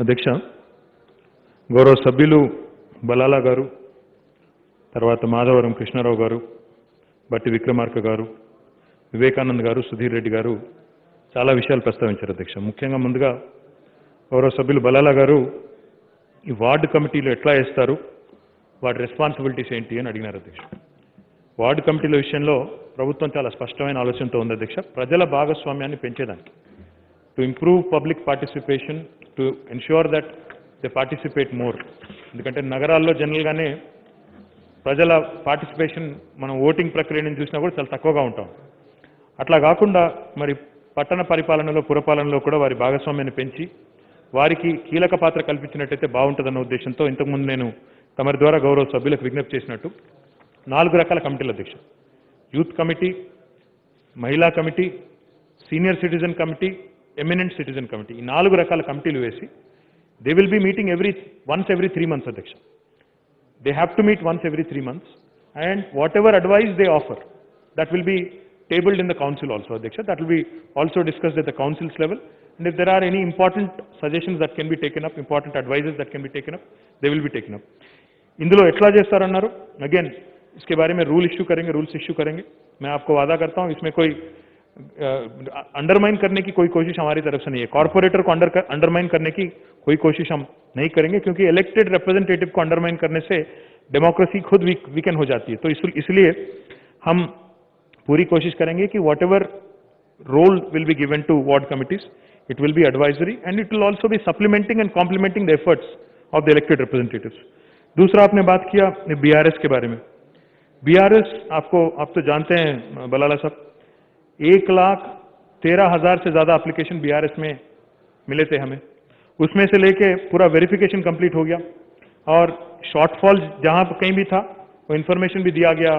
అధ్యక్ష గౌరవ సభ్యులు బలాలా గారు తర్వాత మాధవరం కృష్ణారావు గారు బట్టి విక్రమార్క గారు వివేకానంద్ గారు సుధీర్ రెడ్డి గారు చాలా విషయాలు ప్రస్తావించారు అధ్యక్ష ముఖ్యంగా ముందుగా గౌరవ సభ్యులు బలాలా గారు ఈ వార్డు కమిటీలు ఎట్లా వేస్తారు వాటి రెస్పాన్సిబిలిటీస్ ఏంటి అని అడిగినారు అధ్యక్ష వార్డు కమిటీల విషయంలో ప్రభుత్వం చాలా స్పష్టమైన ఆలోచనతో ఉంది అధ్యక్ష ప్రజల భాగస్వామ్యాన్ని పెంచేదానికి to improve public participation to ensure that they participate more ఎందుకంటే నగరాల్లో జనరల్గానే ప్రజల పార్టిసిపేషన్ మనం ఓటింగ్ ప్రక్రియను చూసినా కూడా చాలా తక్కువగా ఉంటాం అట్లా కాకుండా మరి పట్టణ పరిపాలనలో పురపాలనలో కూడా వారి భాగస్వామ్యాన్ని పెంచి వారికి కీలక పాత్ర కల్పించినట్టయితే బాగుంటుందన్న ఉద్దేశంతో ఇంతకుముందు నేను తమరి ద్వారా గౌరవ సభ్యులకు విజ్ఞప్తి చేసినట్టు నాలుగు రకాల కమిటీల అధ్యక్ష యూత్ కమిటీ మహిళా committee senior citizen committee eminent citizen committee ఈ నాలుగు రకాల కమిటీలు వేసి they will be meeting every once every three months అధ్యక్ష they have to meet once every three months and whatever advice they offer that will be tabled in the council also Adhyaksha. that will be also discussed at the council's level and if there are any important suggestions that can be taken up important advices that can be taken up they will be taken up ఇందులో ఎట్లా చేస్తారన్నారు again इसके बारे में rule issue करेंगे rules issue करेंगे मैं आपको वादा करता हूं इसमें कोई अंडरमाइन करने की कोई कोशिश हमारी तरफ से नहीं है कॉर्पोरेटर को अंडर अंडरमाइन करने की कोई कोशिश हम नहीं करेंगे क्योंकि इलेक्टेड रिप्रेजेंटेटिव को अंडरमाइन करने से डेमोक्रेसी खुद वीक वीकन हो जाती है तो इस- इसलिए हम पूरी कोशिश करेंगे कि whatever role will be given to ward committees it will be advisory and it will also be supplementing and complementing the efforts of the elected representatives दूसरा आपने बात किया बीआरएस के बारे में बीआरएस आपको आप तो जानते हैं बलाला साहब एक लाख तेरह हजार से ज्यादा एप्लीकेशन बीआरएस में मिले थे हमें उसमें से लेके पूरा वेरिफिकेशन कंप्लीट हो गया और शॉर्टफॉल जहां पर कहीं भी था वो इन्फॉर्मेशन भी दिया गया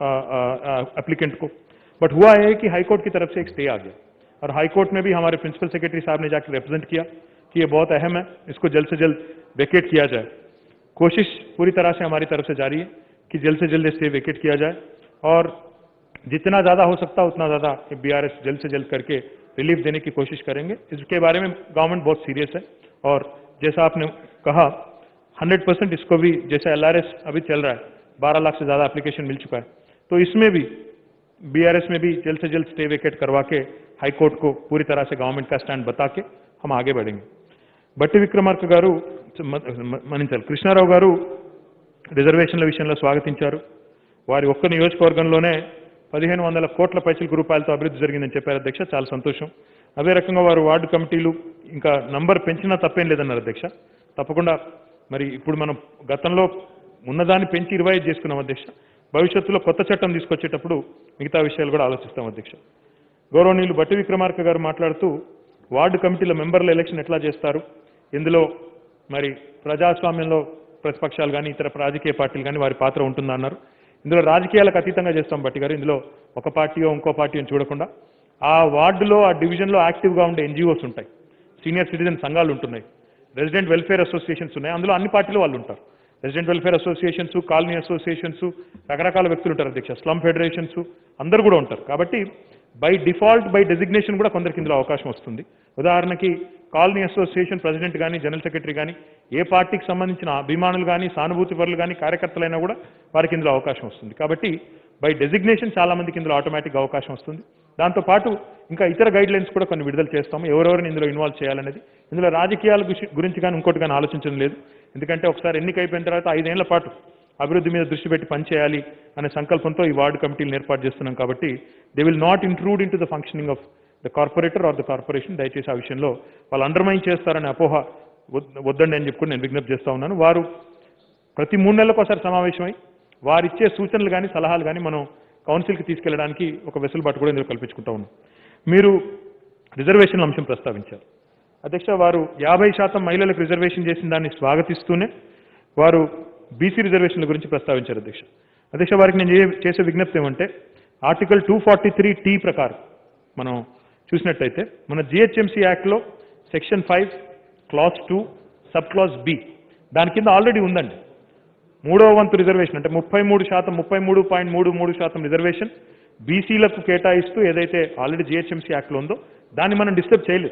एप्लीकेंट को बट हुआ है कि हाईकोर्ट की तरफ से एक स्टे आ गया और हाईकोर्ट में भी हमारे प्रिंसिपल सेक्रेटरी साहब ने जाकर रिप्रेजेंट किया कि ये बहुत अहम है इसको जल्द से जल्द वेकेट किया जाए कोशिश पूरी तरह से हमारी तरफ से जारी है कि जल्द से जल्द स्टे वेकेट किया जाए और जितना ज्यादा हो सकता है उतना ज्यादा बीआरएस जल्द से जल्द करके रिलीफ देने की कोशिश करेंगे इसके बारे में गवर्नमेंट बहुत सीरियस है और जैसा आपने कहा 100 परसेंट इसको भी जैसा एलआरएस अभी चल रहा है 12 लाख से ज्यादा एप्लीकेशन मिल चुका है तो इसमें भी बीआरएस में भी जल्द से जल्द स्टे वेकेट करवा के हाईकोर्ट को पूरी तरह से गवर्नमेंट का स्टैंड बता के हम आगे बढ़ेंगे బట్టి విక్రమార్క గారు మ- మ- మన్నించాలి కృష్ణారావు గారు రిజర్వేషన్ల విషయంలో స్వాగతించారు వారి ఒక్క నియోజకవర్గంలోనే పదిహేను వందల కోట్ల పైసలకు రూపాయలతో అభివృద్ధి జరిగిందని చెప్పారు అధ్యక్ష చాలా సంతోషం అదే రకంగా వారు వార్డు కమిటీలు ఇంకా నంబర్ పెంచినా తప్పేం లేదన్నారు అధ్యక్ష తప్పకుండా మరి ఇప్పుడు మనం గతంలో ఉన్నదాన్ని పెంచి ఇరవై ఐదు చేసుకున్నాం అధ్యక్ష భవిష్యత్తులో కొత్త చట్టం తీసుకొచ్చేటప్పుడు మిగతా విషయాలు కూడా ఆలోచిస్తాం అధ్యక్ష గౌరవనీయులు బట్టి విక్రమార్క గారు మాట్లాడుతూ వార్డు కమిటీల మెంబర్ల ఎలక్షన్ ఎట్లా చేస్తారు ఇందులో మరి ప్రజాస్వామ్యంలో ప్రతిపక్షాలు కానీ ఇతర రాజకీయ పార్టీలు కానీ వారి పాత్ర ఉంటుందా అన్నారు ఇందులో రాజకీయాలకు అతీతంగా చేస్తాం బట్టి గారు ఇందులో ఒక పార్టీయో ఇంకో పార్టీ అని చూడకుండా ఆ వార్డులో ఆ డివిజన్లో యాక్టివ్గా ఉండే ఎన్జిఓస్ ఉంటాయి సీనియర్ సిటిజన్ సంఘాలు ఉంటున్నాయి రెసిడెంట్ వెల్ఫేర్ అసోసియేషన్స్ ఉన్నాయి అందులో అన్ని పార్టీలు వాళ్ళు ఉంటారు resident welfare associations colony associations రకరకాల వ్యక్తులు ఉంటారు అధ్యక్ష స్లమ్ ఫెడరేషన్స్ అందరూ కూడా ఉంటారు కాబట్టి బై డిఫాల్ట్ బై డెసిగ్నేషన్ కూడా కొందరికి ఇందులో అవకాశం వస్తుంది ఉదాహరణకి కాలనీ అసోసియేషన్ ప్రెసిడెంట్ కానీ జనరల్ సెక్రటరీ కానీ ఏ పార్టీకి సంబంధించిన అభిమానులు కానీ సానుభూతి పరులు కానీ కార్యకర్తలైనా కూడా వారికి ఇందులో అవకాశం వస్తుంది కాబట్టి బై డెసిగ్నేషన్ చాలా మందికి ఇందులో ఆటోమేటిక్ అవకాశం వస్తుంది దాంతోపాటు ఇంకా ఇతర గైడ్ లైన్స్ కూడా కొన్ని విడుదల చేస్తాము ఎవరెవరిని ఇందులో ఇన్వాల్వ్ చేయాలనేది ఇందులో రాజకీయాల గుషి- గురించి కానీ ఇంకోటి కానీ ఆలోచించడం లేదు ఎందుకంటే ఒకసారి ఎన్నిక అయిపోయిన తర్వాత ఐదేళ్ల పాటు అభివృద్ధి మీద దృష్టి పెట్టి పనిచేయాలి అనే సంకల్పంతో ఈ వార్డు కమిటీలను ఏర్పాటు చేస్తున్నాం కాబట్టి they will not include into the functioning of the corporator or the corporation దయచేసి ఆ విషయంలో వాళ్ళు అండర్మైన్ చేస్తారనే అపోహ వద్- వద్దండి అని చెప్పి కూడా నేను విజ్ఞప్తి చేస్తా ఉన్నాను వారు ప్రతి మూడు నెలలకు ఒకసారి సమావేశమై వారిచ్చే సూచనలు కానీ సలహాలు కానీ మనం కౌన్సిల్కి తీసుకెళ్ళడానికి ఒక వెసులుబాటు కూడా ఇందులో కల్పించుకుంటా ఉన్నాం మీరు రిజర్వేషన్ల అంశం ప్రస్తావించారు అధ్యక్ష వారు యాభై శాతం మహిళలకు రిజర్వేషన్ చేసిన దాన్ని స్వాగతిస్తూనే వారు బీసీ రిజర్వేషన్ల గురించి ప్రస్తావించారు అధ్యక్ష అధ్యక్ష వారికి నేను చే- చేసే విజ్ఞప్తి ఏమంటే article two forty three T ప్రకారం మనం చూసినట్టయితే మన జిహెచ్ఎంసీ యాక్ట్లో section five clause two sub clause B దాని కింద ఆల్రెడీ ఉందండి మూడో వంతు రిజర్వేషన్ అంటే ముప్పై మూడు శాతం ముప్పై మూడు పాయింట్ మూడు మూడు శాతం రిజర్వేషన్ బీసీలకు కేటాయిస్తూ ఏదైతే ఆల్రెడీ జిహెచ్ఎంసీ యాక్ట్లో ఉందో దాన్ని మనం డిస్టర్బ్ చేయలేదు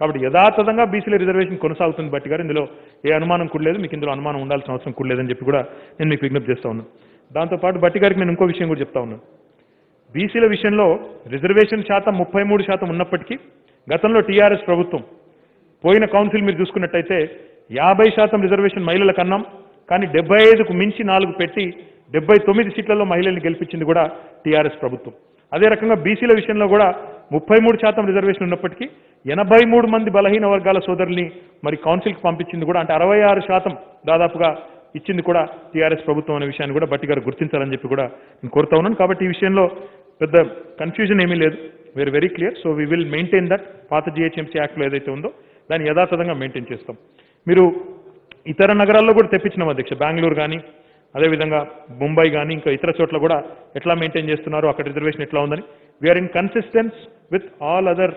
కాబట్టి యథాతథంగా బీసీల రిజర్వేషన్ కొనసాగుతుంది బట్టి గారు ఇందులో ఏ అనుమానం కూడా లేదు మీకు ఇందులో అనుమానం ఉండాల్సిన అవసరం కూడా లేదని చెప్పి కూడా నేను మీకు విజ్ఞప్తి చేస్తా ఉన్నాను దాంతోపాటు బట్టి గారికి నేను ఇంకో విషయం కూడా చెప్తా ఉన్నాను బీసీల విషయంలో రిజర్వేషన్ శాతం ముప్పై మూడు శాతం ఉన్నప్పటికీ గతంలో టీఆర్ఎస్ ప్రభుత్వం పోయిన కౌన్సిల్ మీరు చూసుకున్నట్టయితే యాభై శాతం రిజర్వేషన్ మహిళలకు అన్నాం కానీ డెబ్బై ఐదుకు మించి నాలుగు పెట్టి డెబ్బై తొమ్మిది సీట్లలో మహిళల్ని గెలిపించింది కూడా టీఆర్ఎస్ ప్రభుత్వం అదే రకంగా బీసీల విషయంలో కూడా ముప్పై మూడు శాతం రిజర్వేషన్ ఉన్నప్పటికీ ఎనభై మూడు మంది బలహీన వర్గాల సోదరుల్ని మరి కౌన్సిల్కి పంపించింది కూడా అంటే అరవై ఆరు శాతం దాదాపుగా ఇచ్చింది కూడా టీఆర్ఎస్ ప్రభుత్వం అనే విషయాన్ని కూడా బట్టి గారు గుర్తించాలని చెప్పి కూడా నేను కోరుతా ఉన్నాను కాబట్టి ఈ విషయంలో పెద్ద కన్ఫ్యూజన్ ఏమీ లేదు very very clear so we will maintain that పాత జిహెచ్ఎంసీ యాక్ట్లో ఏదైతే ఉందో దాన్ని యథాతథంగా మెయింటైన్ చేస్తాం మీరు ఇతర నగరాల్లో కూడా తెప్పించినాం అధ్యక్ష బెంగళూరు కానీ అదేవిధంగా ముంబై కానీ ఇంకా ఇతర చోట్ల కూడా ఎట్లా మెయింటైన్ చేస్తున్నారు అక్కడ రిజర్వేషన్ ఎట్లా ఉందని we're in consistence with all other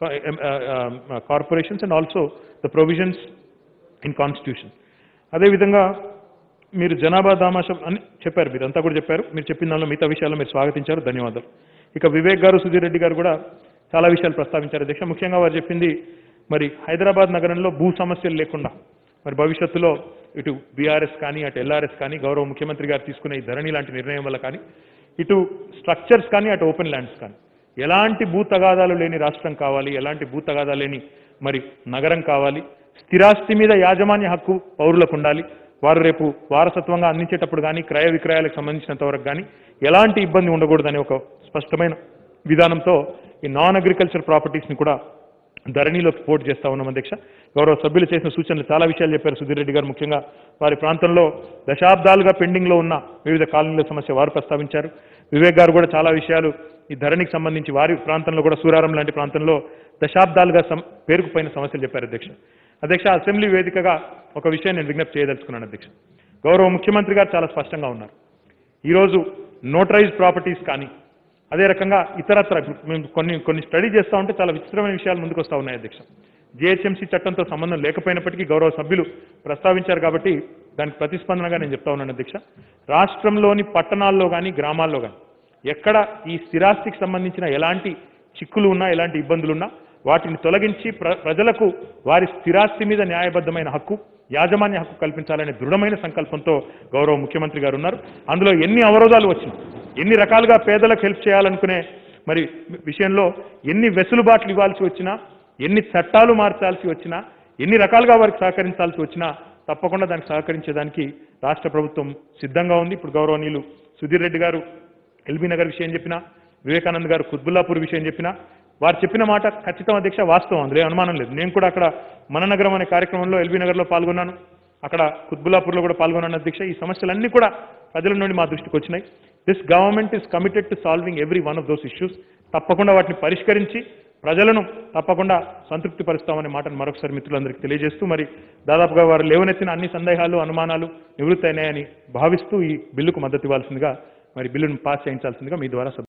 corporations and also the provisions in constitution అదేవిధంగా మీరు జనాభా దామాషం అని చెప్పారు మీరు అంతా కూడా చెప్పారు మీరు చెప్పిన దానిలో మిగతా విషయాల్లో మీరు స్వాగతించారు ధన్యవాదాలు ఇక వివేక్ గారు సుధీర్ రెడ్డి గారు కూడా చాలా విషయాలు ప్రస్తావించారు అధ్యక్ష ముఖ్యంగా వారు చెప్పింది మరి హైదరాబాద్ నగరంలో భూ సమస్యలు లేకుండా మరి భవిష్యత్తులో ఇటు బీఆర్ఎస్ కానీ అటు ఎల్ఆర్ఎస్ కానీ గౌరవ ముఖ్యమంత్రి గారు తీసుకునే ఈ ధరణి లాంటి నిర్ణయం వల్ల కానీ ఇటు స్ట్రక్చర్స్ కానీ అటు ఓపెన్ ల్యాండ్స్ కానీ ఎలాంటి భూ తగాదాలు లేని రాష్ట్రం కావాలి ఎలాంటి భూ తగాదాలు లేని మరి నగరం కావాలి స్థిరాస్తి మీద యాజమాన్య హక్కు పౌరులకు ఉండాలి వారు రేపు వారసత్వంగా అందించేటప్పుడు కానీ క్రయ విక్రయాలకు సంబంధించినంత వరకు కానీ ఎలాంటి ఇబ్బంది ఉండకూడదని ఒక స్పష్టమైన విధానంతో ఈ నాన్ అగ్రికల్చర్ ప్రాపర్టీస్ని కూడా ధరణిలోకి పోటీ చేస్తా ఉన్నాం అధ్యక్ష గౌరవ సభ్యులు చేసిన సూచనలు చాలా విషయాలు చెప్పారు సుధీర్ రెడ్డి గారు ముఖ్యంగా వారి ప్రాంతంలో దశాబ్దాలుగా పెండింగ్లో ఉన్న వివిధ కాలనీల సమస్య వారు ప్రస్తావించారు వివేక్ గారు కూడా చాలా విషయాలు ఈ ధరణికి సంబంధించి వారి ప్రాంతంలో కూడా సూరారం లాంటి ప్రాంతంలో దశాబ్దాలుగా సం- పేరుకుపోయిన సమస్యలు చెప్పారు అధ్యక్ష అధ్యక్ష అసెంబ్లీ వేదికగా ఒక విషయం నేను విజ్ఞప్తి చేయదలుచుకున్నాను అధ్యక్ష గౌరవ ముఖ్యమంత్రి గారు చాలా స్పష్టంగా ఉన్నారు ఈరోజు నోటరైజ్ ప్రాపర్టీస్ కానీ అదే రకంగా ఇతరత్ర మేము కొన్ని కొన్ని స్టడీ చేస్తూ ఉంటే చాలా విచిత్రమైన విషయాలు ముందుకు వస్తూ ఉన్నాయి అధ్యక్ష జిహెచ్ఎంసీ చట్టంతో సంబంధం లేకపోయినప్పటికీ గౌరవ సభ్యులు ప్రస్తావించారు కాబట్టి దానికి ప్రతిస్పందనగా నేను చెప్తా ఉన్నాను అధ్యక్ష రాష్ట్రంలోని పట్టణాల్లో కానీ గ్రామాల్లో కానీ ఎక్కడ ఈ స్థిరాస్తికి సంబంధించిన ఎలాంటి చిక్కులు ఉన్నా ఎలాంటి ఇబ్బందులు ఉన్నా వాటిని తొలగించి ప్ర ప్రజలకు వారి స్థిరాస్తి మీద న్యాయబద్ధమైన హక్కు యాజమాన్య హక్కు కల్పించాలనే దృఢమైన సంకల్పంతో గౌరవ ముఖ్యమంత్రి గారు ఉన్నారు అందులో ఎన్ని అవరోధాలు వచ్చినా ఎన్ని రకాలుగా పేదలకు హెల్ప్ చేయాలనుకునే మరి విషయంలో ఎన్ని వెసులుబాట్లు ఇవ్వాల్సి వచ్చినా ఎన్ని చట్టాలు మార్చాల్సి వచ్చినా ఎన్ని రకాలుగా వారికి సహకరించాల్సి వచ్చినా తప్పకుండా దానికి సహకరించేదానికి రాష్ట్ర ప్రభుత్వం సిద్ధంగా ఉంది ఇప్పుడు గౌరవనీయులు సుధీర్ రెడ్డి గారు ఎల్బీ నగర్ విషయం చెప్పినా వివేకానంద్ గారు కుత్బుల్లాపూర్ విషయం చెప్పినా వారు చెప్పిన మాట ఖచ్చితం అధ్యక్ష వాస్తవం అందులో ఏ అనుమానం లేదు నేను కూడా అక్కడ మన నగరం అనే కార్యక్రమంలో ఎల్బీ నగర్లో పాల్గొన్నాను అక్కడ కుత్బుల్లాపూర్లో కూడా పాల్గొన్నాను అధ్యక్ష ఈ సమస్యలన్నీ కూడా ప్రజల నుండి మా దృష్టికి వచ్చినాయి this government is committed to solving every one of those issues తప్పకుండా వాటిని పరిష్కరించి ప్రజలను తప్పకుండా సంతృప్తి పరుస్తామనే మాటను మరొకసారి మిత్రులందరికీ తెలియజేస్తూ మరి దాదాపుగా వారు లేవనెత్తిన అన్ని సందేహాలు అనుమానాలు నివృత్తి అయినాయని భావిస్తూ ఈ బిల్లుకు మద్దతు ఇవ్వాల్సిందిగా మరి బిల్లును పాస్ చేయించాల్సిందిగా మీ ద్వారా సభ